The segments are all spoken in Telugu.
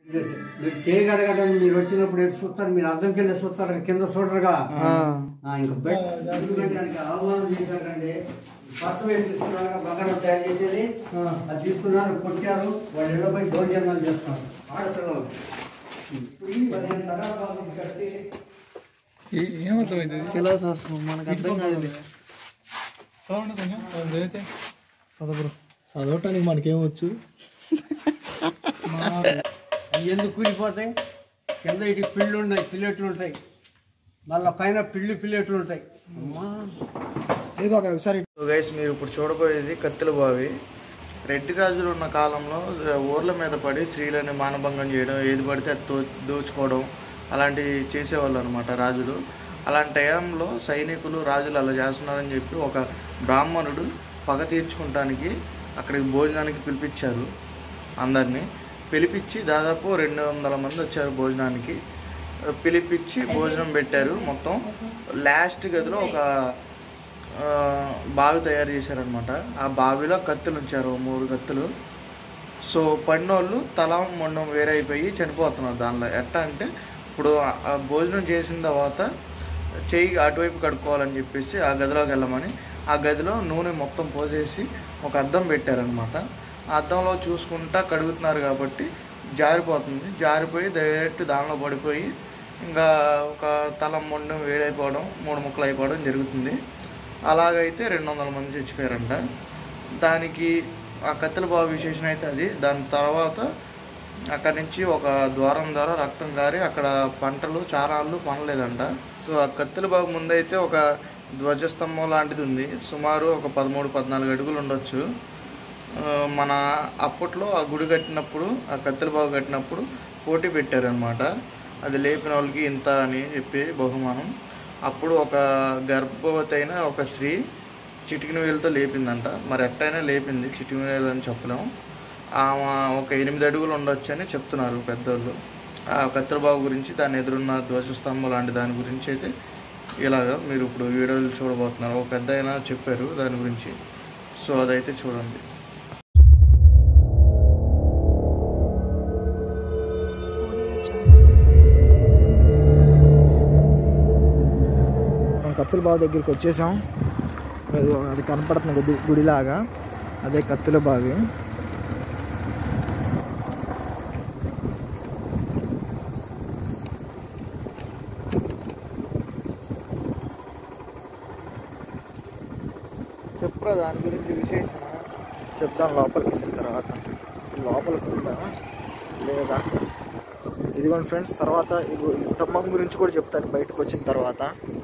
మీరు చేయగలగడం మీరు వచ్చినప్పుడు ఎటు చూస్తారు మీరు అర్థం కింద చూస్తారు కింద చూడరుగా ఆ, ఇంకా బెడ్ పెట్టడానికి అవమానం చేశారండి ఫస్ట్ వేలు తీసుకున్నారు బంగారం తయారు చేసేది అది తీసుకున్నారు కొట్టారు వాళ్ళు ఇళ్ళ పోయి దౌర్జన్యాలు చేస్తున్నారు ఆడపిల్లలు ఇప్పుడు ఈ పదిహేను తరాల వాళ్ళని కట్టి ఏమర్థమైంది శిలాశాసనం మనకు అర్థం కాదు చదవండి కొంచెం అది చదివితే చదవరు చదవటానికి మనకేమొచ్చు అవి ఎందుకు కూలిపోతాయి కింద ఇటు పిళ్ళు ఉన్నాయి పిల్లెట్లు ఉంటాయి మళ్ళీ పైన పిల్లి పిల్లెట్లు ఉంటాయి అమ్మా ఇది ఒక ఒకసారి గైస్ మీరు ఇప్పుడు చూడబోయేది కత్తిల బావి రెడ్డి రాజులు ఉన్న కాలంలో ఊర్ల మీద పడి స్త్రీలని మానభంగం చేయడం ఏది పడితే అది తో- దోచుకోవడం అలాంటివి చేసేవాళ్ళు అనమాట రాజులు అలాంటి టైంలో సైనికులు రాజులు అలా చేస్తున్నారని చెప్పి ఒక బ్రాహ్మణుడు పగ తీర్చుకుంటానికి అక్కడికి భోజనానికి పిలిపించారు అందరినీ పిలిపించి దాదాపు రెండు వందల మంది వచ్చారు భోజనానికి పిలిపించి భోజనం పెట్టారు మొత్తం లాస్ట్ గదిలో ఒక ఆ, బావి తయారు చేశారనమాట ఆ బావిలో కత్తులు ఉంచారు ఓ మూడు కత్తులు సో పడినోళ్ళు తల మొండం వేరైపోయి చనిపోతున్నారు దానిలో ఎట్టా అంటే ఇప్పుడు ఆ- ఆ భోజనం చేసిన తర్వాత చెయ్యి అటువైపు కడుక్కోవాలని చెప్పేసి ఆ గదిలోకి వెళ్ళమని ఆ గదిలో నూనె మొత్తం పోసేసి ఒక అద్దం పెట్టారనమాట ఆ అద్దంలో చూసుకుంటా కడుగుతున్నారు కాబట్టి జారిపోతుంది జారిపోయి డైరెక్ట్ దానిలో పడిపోయి ఇంకా ఒక తల మొండం వేడైపోవడం మూడు ముక్కలు అయిపోవడం జరుగుతుంది అలాగైతే రెండు వందల మంది చచ్చిపోయారంట దానికి ఆ కత్తెల బావి విశేషం అయితే అది దాని తర్వాత అక్కడి నుంచి ఒక ద్వారం ద్వారా రక్తం కారి అక్కడ పంటలు చారాళ్ళు పనలేదంట సో ఆ కత్తెల బావి ముందైతే ఒక ధ్వజస్తంభం లాంటిది ఉంది సుమారు ఒక పదమూడు పద్నాలుగు అడుగులు ఉండొచ్చు ఆ, మన అప్పట్లో ఆ గుడి కట్టినప్పుడు ఆ కత్తెల బావి కట్టినప్పుడు పోటీ పెట్టారనమాట అది లేపిన వాళ్ళకి ఇంత అని చెప్పి బహుమానం అప్పుడు ఒక గర్భవతి అయిన ఒక స్త్రీ చిటికిన వేలుతో లేపిందంట మరి ఎట్టయినా లేపింది చిటికిన వేలు అని చెప్పలేము ఆమె ఒక ఎనిమిది అడుగులు ఉండొచ్చు అని చెప్తున్నారు పెద్దోళ్ళు ఆ కత్తెరబాబు గురించి దాని ఎదురున్న ధ్వజస్తంభం లాంటి దాని గురించి అయితే ఇలాగా మీరు ఇప్పుడు వీడియోలు చూడబోతున్నారు ఒక పెద్ద అయినా చెప్పారు దాని గురించి సో అదైతే చూడండి మనం కత్తుల బావి దగ్గరికి వచ్చేసాం అది అది కనపడుతుంది గుడి గుడిలాగా అదే కత్తుల బావి చెప్పురా దాని గురించి విశేషణ చెప్తాను లోపలికి వెళ్ళిన తర్వాత అసలు లోపలికి వెళ్తామా లేదా ఇదిగోండి ఫ్రెండ్స్ తర్వాత ఇది ఈ స్తంభం గురించి కూడా చెప్తాను బయటకు వచ్చిన తర్వాత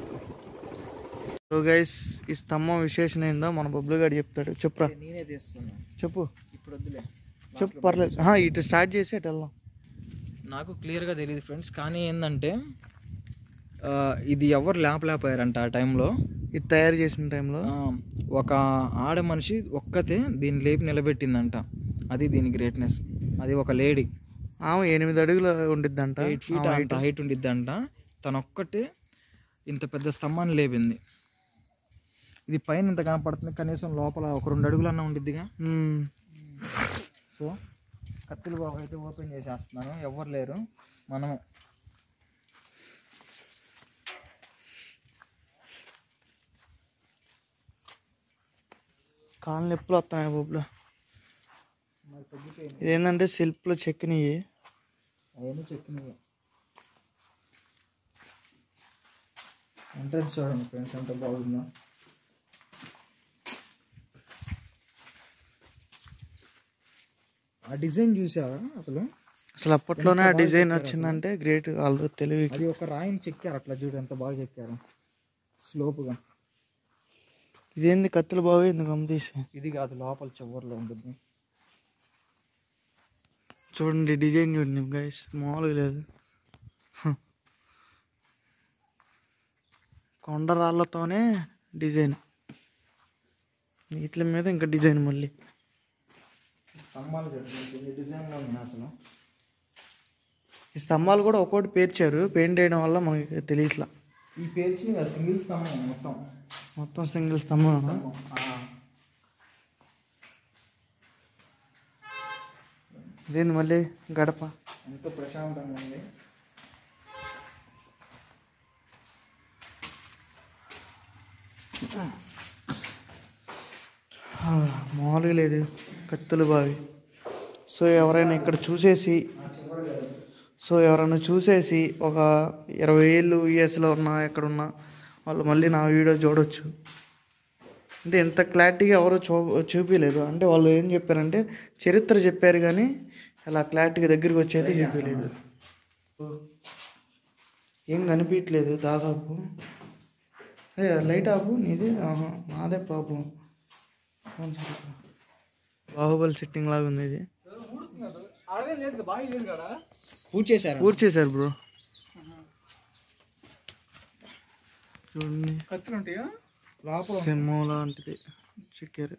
సో గైస్ ఈ స్తంభం విశేషణ ఏందో మన బొబ్బులు గారు చెప్తాడు చెప్పురా నేనే తీస్తున్నా చెప్పు ఇప్పుడు వద్దులే చెప్పు పర్లేదు ఆహా, ఇటు స్టార్ట్ చేసి అటు వెళ్దాం నాకు క్లియర్గా తెలియదు ఫ్రెండ్స్ కానీ ఏంటంటే ఆ, ఇది ఎవరు లేపలేకపోయారంట ఆ టైంలో ఇది తయారు చేసిన టైంలో ఆ, ఒక ఆడ మనిషి ఒక్కతే దీన్ని లేపి నిలబెట్టిందంట అది దీని గ్రేట్నెస్ అది ఒక లేడీ ఆమె ఎనిమిది అడుగులు ఉండిద్దంట ఎయిట్ ఫీట్ అంత హైట్ ఉండిద్దంట తను ఒక్కటే ఇంత పెద్ద స్తంభాన్ని లేపింది ఇది పైన ఇంత కనపడుతుంది కనీసం లోపల ఒక రెండు అడుగులన్నా ఉండిద్దిగా మ్మ్. సో కత్తులు బాబు అయితే ఓపెన్ చేసేస్తున్నాను ఎవరు లేరు మనం కాళ్ళు నొప్పులు వస్తున్నాయి బొబ్బులు ఇదేంటంటే సెల్ఫ్లో చెక్కినవి అవన్నీ చెక్కినవి ఎంట్రన్స్ చూడండి ఫ్రెండ్స్ ఎంత బాగుందో ఆ డిజైన్ చూసావా అసలు అసలు అప్పట్లోనే ఆ డిజైన్ వచ్చిందంటే గ్రేట్ వాళ్ళు తెలివికి అది ఒక రాయిని చెక్కారు అట్లా చూడు ఎంత బాగా చెక్కారు స్లోపుగా ఇదేంది కత్తులు బావి ఎందుకు అమ్మ తీసి ఇది కాదు లోపల చివర్లో ఉంటుంది చూడండి డిజైన్ చూడండి గైస్ మామూలుగా లేదు హ. కొండ రాళ్ళతోనే డిజైన్ వీటి మీద ఇంకా డిజైన్ మళ్ళీ స్తంభాలు చూడండి డిజైన్లో ఉన్నాయి అసలు ఈ స్తంభాలు కూడా ఒక్కోటి పేర్చారు పెయింట్ వేయడం వల్ల మనకి తెలియట్లా ఈ పేర్చి సింగిల్ స్తంభం మొత్తం మొత్తం సింగిల్ స్తంభం ఆ, ఇదేంది మళ్ళీ గడప ఎంతో ప్రశాంతంగా ఉంది మామూలుగా లేదు కత్తులు బావి సో ఎవరైనా ఇక్కడ చూసేసి సో ఎవరైనా చూసేసి ఒక ఇరవై ఏళ్ళు యూఎస్లో ఉన్నా ఎక్కడున్నా వాళ్ళు మళ్ళీ నా వీడియో చూడొచ్చు అంటే ఇంత క్లారిటీగా ఎవరో చూ చూపించలేదు అంటే వాళ్ళు ఏం చెప్పారంటే చరిత్ర చెప్పారు కానీ అలా క్లారిటీగా దగ్గరికి వచ్చేది చూపించలేదు ఏం కనిపించట్లేదు దాదాపు ఏ లైట్ ఆపు నీది ఆహా, నాదే ప్రాబ్లం బాహుబలి సిట్టింగ్ లాగా ఉంది ఇది పూజ చేశారు పూర్తి చేశారు బ్రో చూడండి కత్తులు ఉంటాయా సెమ్మో లాంటిది చిక్కారు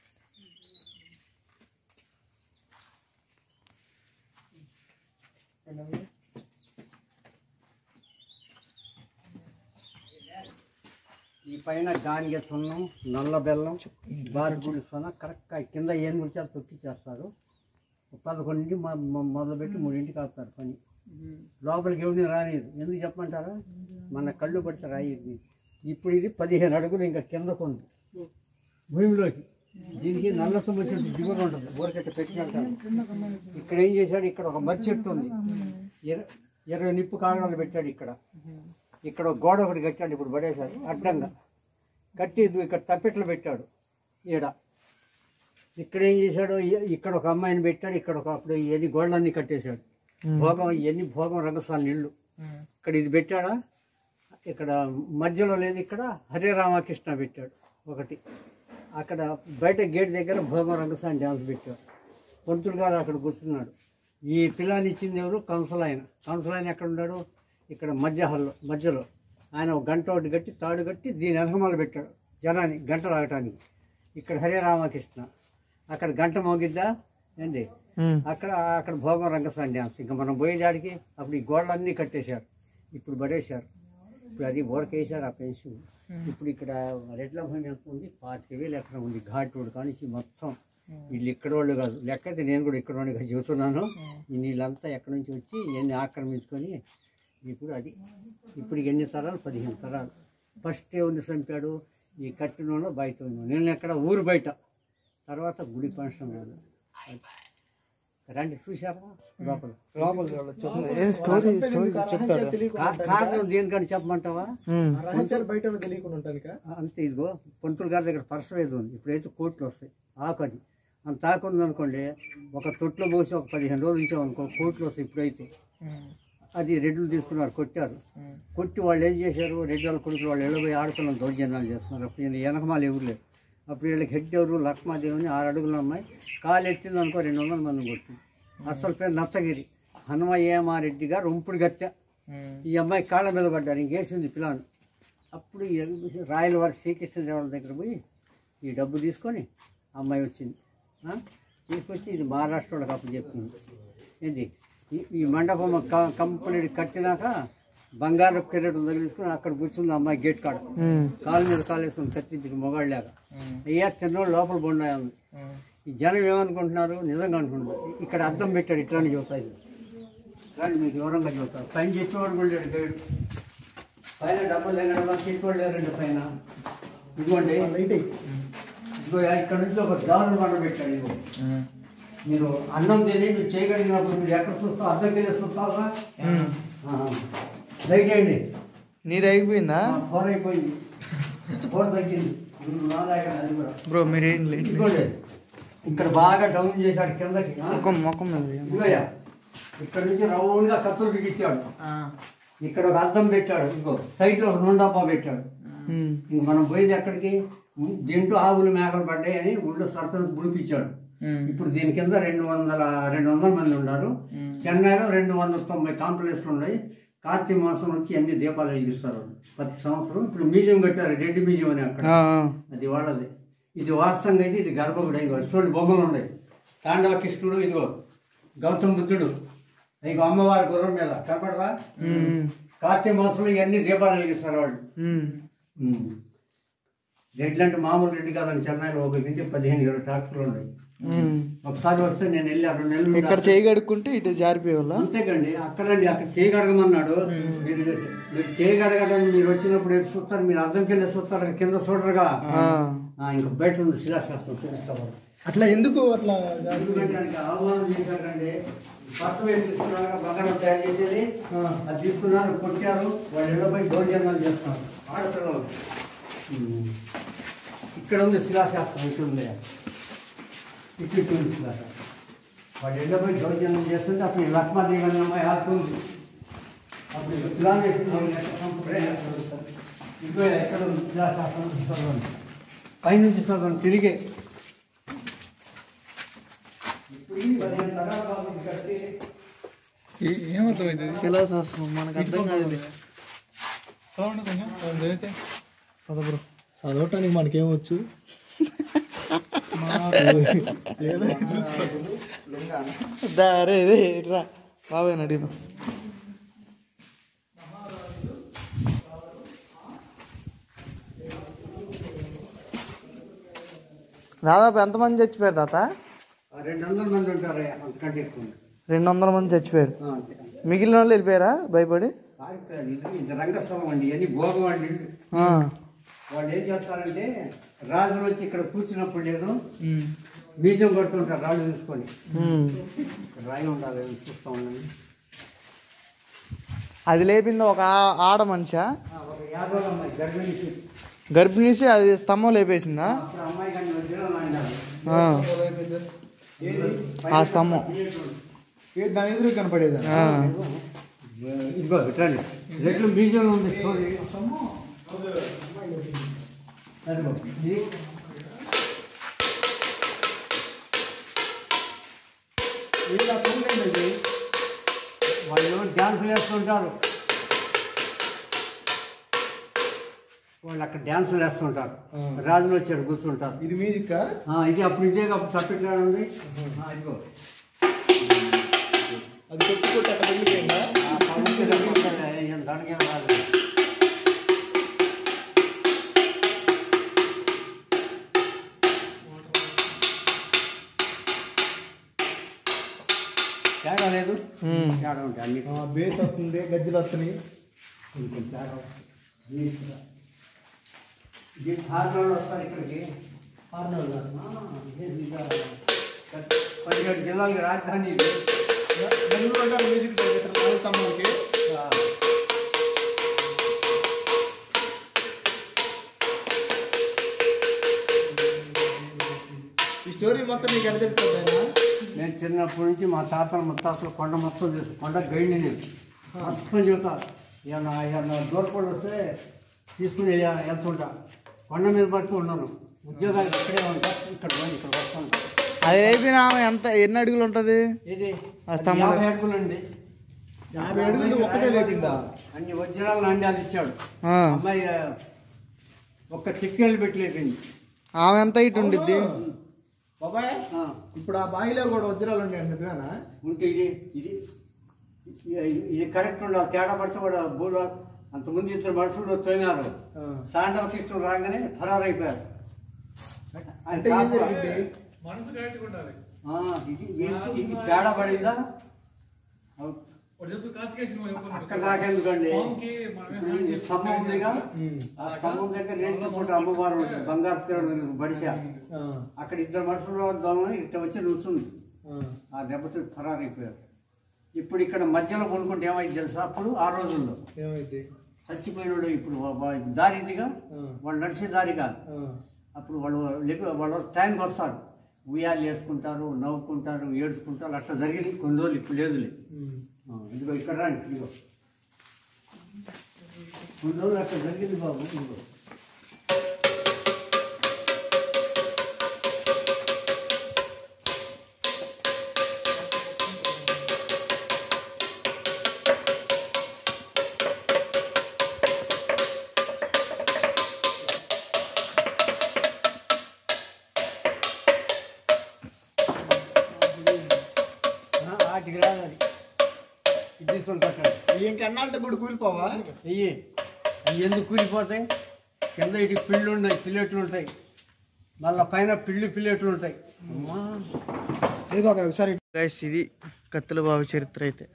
ఈ పైన గానిగ సున్నం నల్ల బెల్లం బారిపూడి సొన కరెక్ట్గా కింద ఏం గురించి తొక్కిచ్చేస్తారు పదకొండింటి మొదలుపెట్టి మూడింటికి ఆపుతారు పని లోపలికి ఎవరిని రానిది ఎందుకు చెప్పమంటారా మన కళ్ళు పడితే రాయి ఇప్పుడు ఇది పదిహేను అడుగులు ఇంకా కిందకు ఉంది భూమిలోకి దీనికి నల్ల సొమ్ము చెట్టు దిగులు ఉంటుంది ఊరికట్ట పెట్టినట్టారు ఇక్కడ ఏం చేశాడు ఇక్కడ ఒక మర్రి చెట్టు ఉంది ఇర- ఇరవై నిప్పు కాగడాలు పెట్టాడు ఇక్కడ ఇక్కడ ఒక గోడ ఒకటి కట్టాడు ఇప్పుడు పడేశాడు అడ్డంగా కట్టి ఇది ఇక్కడ తప్పెట్లు పెట్టాడు ఈడ ఇక్కడ ఏం చేశాడు ఇ- ఇక్కడ ఒక అమ్మాయిని పెట్టాడు ఇక్కడ ఒక అప్పుడు ఇవన్నీ గోడలన్నీ కట్టేశాడు భోగం ఇవన్నీ భోగం రంగస్థానం నీళ్ళు ఇక్కడ ఇది పెట్టాడా ఇక్కడ మధ్యలో లేదు ఇక్కడ హరే రామకృష్ణ పెట్టాడు ఒకటి అక్కడ బయట గేట్ దగ్గర భోగం రంగస్వామి డ్యాన్స్ పెట్టాడు పంతులు గారు అక్కడ కూర్చున్నాడు ఈ పిల్లాని ఇచ్చింది ఎవరు కంసల్ ఆయన కంసల్ ఆయన ఎక్కడ ఉన్నాడు ఇక్కడ మధ్య హల్లో మధ్యలో ఆయన ఒక గంట ఒకటి కట్టి తాడు కట్టి దీని వెనకమాల పెట్టాడు జనాన్ని గంట రావటానికి ఇక్కడ హరే రామకృష్ణ అక్కడ గంట మోగిద్దా ఏంది అక్కడ అక్కడ భోగం రంగస్వామి డ్యాన్స్ ఇంకా మనం పోయేదాడికి అప్పుడు ఈ గోడలన్నీ కట్టేశారు ఇప్పుడు పడేశారు ఇప్పుడు అది ఊరకేశారు ఆ పెన్షన్ ఇప్పుడు ఇక్కడ రెడ్ల భూమి ఎంత ఉంది పాతిక వేలు ఎక్కడ ఉంది ఘాట్ రోడ్ కానీ మొత్తం వీళ్ళు ఇక్కడ వాళ్ళు కాదు లెక్క అయితే నేను కూడా ఇక్కడ వాడిగా చెబుతున్నాను ఈ నీళ్ళంతా ఎక్కడి నుంచి వచ్చి ఇవన్నీ ఆక్రమించుకొని ఇప్పుడు అది ఇప్పుడు ఎన్ని తరాలు పదిహేను తరాలు ఫస్ట్ ఎవరిని చంపాడు ఈ కట్టినలో బయట ఉన్నాడు నేను ఎక్కడ ఊరు బయట తర్వాత గుడి ఫంక్షన్ కాదు రండి చూసారా లోపల ఏం స్టోరీ స్టోరీ చెప్తాడు కా- కారణం దేనికని చెప్పమంటావా రహస్యాలు బయట తెలియకుండా ఉంటాను అంతే ఇదిగో పంతులు గారి దగ్గర పర్సవేది ఉంది ఇప్పుడైతే కోట్లు వస్తాయి ఆకని అంత ఆకుంది అనుకోండి ఒక తొట్లో పోసి ఒక పదిహేను రోజులు ఉంచాం అనుకో కోట్లు వస్తాయి ఇప్పుడైతే అది రెడ్లు తీసుకున్నారు కొట్టారు కొట్టి వాళ్ళు ఏం చేశారు రెడ్డి వాళ్ళ కొడుకులు వాళ్ళు ఎడబోయి ఆడపిల్లలు దౌర్జన్యాలు చేస్తున్నారు అప్పుడు ఈయన వెనకమాలు ఎవరు లేరు అప్పుడు వీళ్ళకి హెడ్ ఎవరు లక్ష్మాదేవిని ఆరు అడుగుల అమ్మాయి కాలు ఎత్తింది అనుకో రెండు వందల మంది కొట్టింది అసలు పేరు నత్తగిరి హనుమయ్యమారెడ్డి గారు ఉంపుడు గత్య ఈ అమ్మాయి కాళ్ళ మీద పడ్డారు ఇంకేసింది పిల్లను అప్పుడు ఈ రాయల వారి శ్రీకృష్ణదేవుల దగ్గర పోయి ఈ డబ్బు తీసుకొని అమ్మాయి వచ్చింది ఆ? తీసుకొచ్చి ఇది మహారాష్ట్రలోకి అప్పు చెప్పింది ఏంటి ఈ- ఈ మండపం క- కంప్లీట్ కట్టినాక బంగారు కిరీటం తగిలించుకుని అక్కడ కూర్చుంది అమ్మాయి గేట్ కాడ కాలు మీద కాలు వేసుకుని కత్తించి మొగాళ్ళలాగా అయ్యా చిన్నోడు లోపల బొండాయి ఉంది ఈ జనం ఏమనుకుంటున్నారు నిజంగా అనుకుంటున్నారు ఇక్కడ అద్దం పెట్టాడు ఇట్లాంటి చెబుతాయి కానీ మీకు వివరంగా చెబుతారు పైన చేసేవాడు కూడా లేడు గైడు పైన డబ్బులు దగ్గర చేసేవాడు లేరండి పైన ఇదిగోండి ఇదిగో ఇక్కడ నుంచి ఒక దారుణ పంట పెట్టాడు ఇదిగో మీరు అన్నం తిని మీరు చేయగలిగినప్పుడు మీరు ఎక్కడ చూస్తావు అద్దం కింద చూస్తావా లైట్ వేయండి నీది అయిపోయిందా ఫోర్ అయిపోయింది ఫోర్ తగ్గింది ఇప్పుడు నాలాగా అది కూడా బ్రో మీరేం లేదు ఇదిగోండి ఇక్కడ బాగా డౌన్ చేశాడు కిందకి ఆ? ముఖం ముఖం మీద ఇదిగోయ్యా ఇక్కడ నుంచి రౌండ్ గా కత్తులు బిగించాడు ఇక్కడ ఒక అద్దం పెట్టాడు ఇదిగో సైడ్ లో ఒక నూనె పెట్టాడు ఉమ్. ఇంక మనం పోయింది ఎక్కడికి దీంట్లో ఆవులు మేకలు పడ్డాయని ఊళ్ళో సర్పంచ్ గుడిపించాడు ఇప్పుడు దీని కింద రెండు వందల రెండు వందల మంది ఉన్నారు చెన్నైలో రెండు వందల తొంభై కాంప్లెక్స్లు ఉన్నాయి కార్తీక మాసం నుంచి అన్ని దీపాలు వెలిగిస్తారు వాళ్ళు. ప్రతి సంవత్సరం ఇప్పుడు మ్యూజియం కట్టారు రెడ్డి మ్యూజియం అని అక్కడ ఆ, అది వాళ్ళది ఇది వాస్తవంగా అయితే ఇది గర్భగుడి ఇదిగో చూడండి బొమ్మలు ఉన్నాయి తాండవ కృష్ణుడు ఇదిగో గౌతమ బుద్ధుడు ఇదిగో అమ్మవారి గుర్రం మీద కనపడరా కార్తీక మాసంలో ఇవన్నీ దీపాలు వెలిగిస్తారు వాళ్ళు ఉమ్. ఉమ్. రెడ్లు అంటే మామూలు రెడ్డి కాదని చెన్నైలో ఒక ఇంటికి పదిహేను ఇరవై ట్రాక్టర్లు ఉన్నాయి ఉమ్. ఒకసారి వస్తే నేను వెళ్ళి రెండు నెలలు ఇక్కడ చేయి కడుక్కుంటే ఇటు జారిపోయేవాళ్ళ అంతేకండి అక్కడండి అక్కడ చేయగడగమన్నాడు మీరు మీరు చేయగడగడం మీరు వచ్చినప్పుడు ఎటు చూస్తారు మీరు అర్థంకి వెళ్ళి చూస్తారు కింద చూడరుగా ఆ, ఇంకా బయట ఉంది శిలాశాస్త్రం చూపిస్తాము అట్లా ఎందుకు అట్లా ఎందుకంటే ఆయనకి అవమానం చేశారండి ఫస్ట్ వేలు తీసుకున్నారు బంగారం తయారు చేసేది అది తీసుకున్నారు కొట్టారు వాళ్ళు ఇళ్ళపై దౌర్జన్యాలు చేస్తున్నారు ఆడపిల్లలు ఉమ్. ఇక్కడ ఉంది శిలాశాస్త్రం ఇటు ఉంది ఇటు ఇటు ఉంది శిలాశాస్త్రం వాళ్ళు ఇళ్ళపై దౌర్జన్యం చేస్తుంటే అప్పుడు ఈ లక్ష్మాదేవి అనే అమ్మాయి ఆడుతుంది అప్పుడు ఇక ప్లాన్ చేసింది ఇదిగో ఎక్కడ ఉంది శిలాశాస్త్రం చదవండి పైనుంచి చదవండి తిరిగే ఇప్పుడు ఈ పదిహేను తరాల వాళ్ళకి కట్టి ఏమర్థమైంది శిలాశాస్త్రం మనకు అర్థం కాదు చదవండి కొంచెం చదివితే పద బ్రో చదవటానికి మనకేమొచ్చు దా రే రే రా బాబాయ్ అడిగిన దాదాపు ఎంతమంది చచ్చిపోయారు తాత ఆ రెండు వందల మంది ఉంటారు అంతకంటే ఎక్కువ రెండు వందల మంది చచ్చిపోయారు ఆ, అంతే మిగిలిన వాళ్ళు వెళ్ళిపోయారా భయపడి కాదు, ఇది ఇది రంగస్థలం అండి ఇవన్నీ భోగం అండి ఆ. వాళ్ళు ఏం చేస్తారంటే రాజులు వచ్చి ఇక్కడ కూర్చున్నప్పుడు లేదు బీజం కొడుతుంటారు రాళ్ళు తీసుకొని ఉమ్. ఇక్కడ రాయి ఉండాలి అని చూస్తూ ఉండండి అది లేపింది ఒక ఆ- ఆడ మనిషి ఆ, ఒక యాదవ అమ్మాయి గర్భిణీ గర్భిణీసి అది స్తంభం లేపేసిందా అప్పుడు అమ్మాయి కానీ వచ్చిన నాయన ఆ. ఆ స్తంభం దాని ఎదురు కనపడేదా ఆ. ఇదిగో ఇట్రండి రెట్లు బీజం ఉంది స్టోరీ అదిగో ఇది వీళ్ళ చూడండి వాళ్ళు డ్యాన్స్ వేస్తుంటారు వాళ్ళు అక్కడ డ్యాన్సులు వేస్తుంటారు రాజులు వచ్చాడు కూర్చుంటారు ఇది మ్యూజిక్ ఆ, ఇది అప్పుడు ఇదే అప్పుడు తప్పిట్లాడు ఉంది ఆ, ఇదిగో అది కొట్టుకుంటే అట్లా వెళ్ళిపోయిందా ఆ, పవన్ తప్పిట్లాడు, ఏం దానికేం రాదు తేడా లేదు ఉమ్. తేడా ఉంటాయి అన్ని బేస్ వస్తుంది గజ్జలు వస్తున్నాయి కొంచెం తేడా ఇది ఇది హార్నోళ్ళు వస్తారు ఇక్కడికి హార్నోళ్ళు పదిహేడు జిల్లాలకి రాజధాని ఇది బెంగళూరు అంటారు మ్యూజిక్ డైరెక్టర్ తమ్ముడికి ఆ, ఈ స్టోరీ మొత్తం నీకు ఎంత తెలుస్తుందా నేను చిన్నప్పటి నుంచి మా తాతలు ముత్తాతలు కొండ మొత్తం తెలుసు కొండ గైడ్ని నేను మొత్తం చెబుతా ఏమన్నా ఏమన్నా దూరపడి వస్తే తీసుకుని వెళ్ళా- వెళ్తుంటా కొండ మీద పట్టుకు ఉండను ఉద్యోగాలు ఇక్కడే ఉంటా ఇక్కడ పోయి ఇక్కడ వస్తుంటా అది లేపిన ఆమె ఎంత ఎన్ని అడుగులు ఉంటది ఇది ఆ స్తంభం యాభై అడుగులండి యాభై అడుగులు ఒక్కటే లేపిందా అన్ని వజ్రాల నాణ్యాలు ఇచ్చాడు ఆ. అమ్మాయి ఆ, ఒక్క చిక్కేళ్ళు పెట్టి లేపింది ఆమె ఎంత ఇటు ఉండిద్ది బాబాయ్ ఆ, ఇప్పుడు ఆ బాయిలో కూడా వజ్రాలు ఉన్నాయి నిజమేనా ఉంటే ఇది ఇది ఇది- ఇది కరెక్ట్ ఉండాలి తేడా పడితే కూడా బూడ అంతకుముందు ఇద్దరు మనుషులు తోయినారు తాండవ కృష్ణుడు రాగానే ఫరారైపోయారు ఆయన అంటే ఏం తాత- జరిగింది ఆ, ఇది ఇది- ఇది తేడా పడిందా అవ్- అక్కడ దాకెందుకండి ఇప్పుడు ఈ స్తంభం ఉందిగా ఆ స్తంభం దగ్గర రేట్ల పూట అమ్మవారు ఉంటుంది బంగారు తేడు బడిచా ఆ, అక్కడ ఇద్దరు మనుషులు వద్దామని ఇట్ట వచ్చి నుంచుంది ఆ, ఆ దెబ్బతో ఫరారైపోయారు ఇప్పుడు ఇక్కడ మధ్యలో కొనుక్కుంటే ఏమైంది తెలుసా అప్పుడు ఆ రోజుల్లో ఏమైంది చచ్చిపోయినాడు ఇప్పుడు వా- వా- దారి ఇదిగా ఆ. వాళ్ళు నడిచే దారి కాదు ఆ, అప్పుడు వాళ్ళు లెగ్ వాళ్ళు టైంకి వస్తారు ఉయ్యాలు వేసుకుంటారు నవ్వుకుంటారు ఏడ్చుకుంటారు అట్లా జరిగింది కొన్ని రోజులు ఇప్పుడు లేదులే ఉమ్. ఆ, ఇదిగో ఇక్కడ రండి ఇదిగో కొన్ని రోజులు అట్లా జరిగింది బాబు ఇదిగో ఆ, వాటికి రాదు అది ఇది తీసుకొని కట్టండి ఈ ఇంకెన్నాళ్ళతో కూడా కూలిపోవా వెయ్యి అవి ఎందుకు కూలిపోతాయి కింద ఇటు పిళ్ళు ఉన్నాయి పిల్లెట్లు ఉంటాయి మళ్ళీ పైన పిల్లి పిల్లెట్లు ఉంటాయి అమ్మా లేదు బాబాయ్ ఒకసారి గైస్ ఇది కత్తుల బావి చరిత్ర అయితే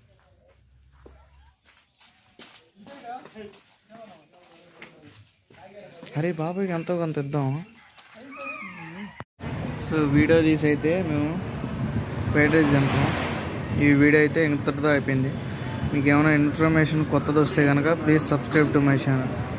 అరే బాబాయ్కి ఎంతో కొంత ఇద్దాం సో వీడియో తీసి అయితే మేము ఫ్రైడ్ రైస్ తింటాం ఈ వీడియో అయితే ఇంతటితో అయిపోయింది మీకు ఏమైనా ఇన్ఫర్మేషన్ కొత్తది వస్తే కనుక please subscribe to my channel